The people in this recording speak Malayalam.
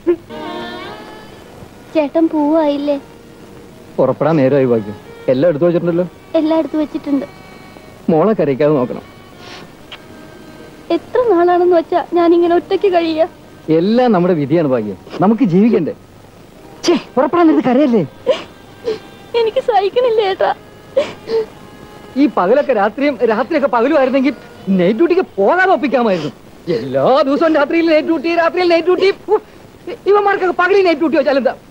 ചേട്ടൻ പോവായില്ലേ പുറപ്പെടാൻ നേരമായി ഭാഗ്യം എല്ലാം എടുത്തു വെച്ചിട്ടുണ്ടല്ലോ എല്ലാം എടുത്തു വെച്ചിട്ടുണ്ട് മോളെ കരയിക്കാതെ നോക്കണം എത്ര നാളാണെന്ന് വെച്ചാ ഞാൻ ഇങ്ങനെ ഒറ്റയ്ക്ക് കഴിയുക എല്ലാം നമ്മുടെ വിധിയാണ് ഭാഗ്യം നമുക്ക് ജീവിക്കണ്ടേ ഛേ പുറപ്പെടാൻ നേരത്ത് കരയല്ലേ എനിക്ക് സഹിക്കണില്ല ചേട്ടാ ഈ പകലൊക്കെ രാത്രിയും രാത്രിയൊക്കെ പകലുമായിരുന്നെങ്കിൽ നൈറ്റ് ഡ്യൂട്ടിക്ക് പോകാതെ ഒപ്പിക്കാമായിരുന്നു എല്ലാ ദിവസവും രാത്രിയിൽ നൈറ്റ് ഡ്യൂട്ടി രാത്രിയിൽ നൈറ്റ് ഡ്യൂട്ടി ഉഫ്, ഇവന്മാർക്കൊക്കെ പകലിൽ നൈറ്റ് ഡ്യൂട്ടി വെച്ചാൽ എന്താ